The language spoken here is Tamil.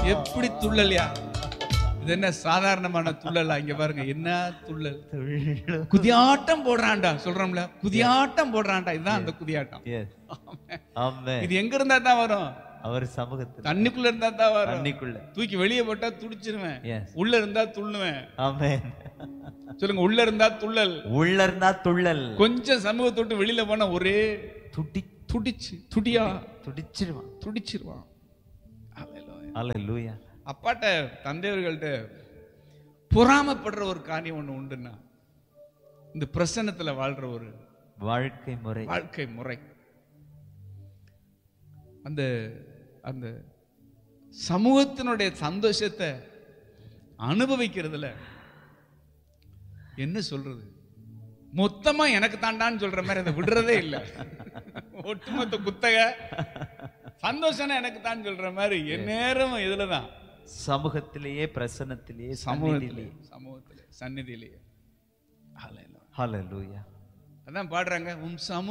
எப்படி துள்ளல்யா இது என்ன சாதாரணமான துள்ளலா இங்க பாருங்க என்ன துள்ளல் துள்ளும். குதியாட்டம் போடுறான்டா சொல்றோம்ல குதியாட்டம் போடுறான்டா இதுதான் அந்த குதியாட்டம் Yes. ஆமென். இது எங்க இருந்தா தான் வரும் அவர் சமூகத்தில் தண்ணிக்குள்ள இருந்தா தான் வரும் தண்ணிக்குள்ள தூக்கி வெளியே போட்டா துடிச்சிருவேன் Yes. உள்ள இருந்தா துள்ளுவேன் ஆமென் சொல்லுங்க உள்ள இருந்தா துள்ளல் உள்ள இருந்தா துள்ளல் கொஞ்சம் சமூகத்தை விட்டு வெளியில போனா ஒரே துடி துடிச்சு துடியா துடிச்சிருவான் துடிச்சிருவான் Hallelujah. அல்லேலூயா அப்பாட்ட தந்தையர்கள்ட்ட பொறாமைப்படுற ஒரு காரியம் ஒண்ணு உண்டுன்னா இந்த பிரசன்னத்துல வாழ்ற ஒரு வாழ்க்கை முறை வாழ்க்கை முறை அந்த அந்த சமூகத்தினுடைய சந்தோஷத்தை அனுபவிக்கிறதுல என்ன சொல்றது மொத்தமா எனக்கு தாண்டான்னு சொல்ற மாதிரி அதை விடுறதே இல்லை ஒட்டுமொத்த குத்தக சந்தோஷம்னா எனக்கு தான் சொல்ற மாதிரி என் நேரம் இதுலதான் சமூகத்திலேயே பிரசன்னத்திலேயே சமூகத்திலே சமூகத்திலே சந்நிதியிலேயே Hallelujah. ஹalleluya அதான் பாடுறாங்க உம் சமூக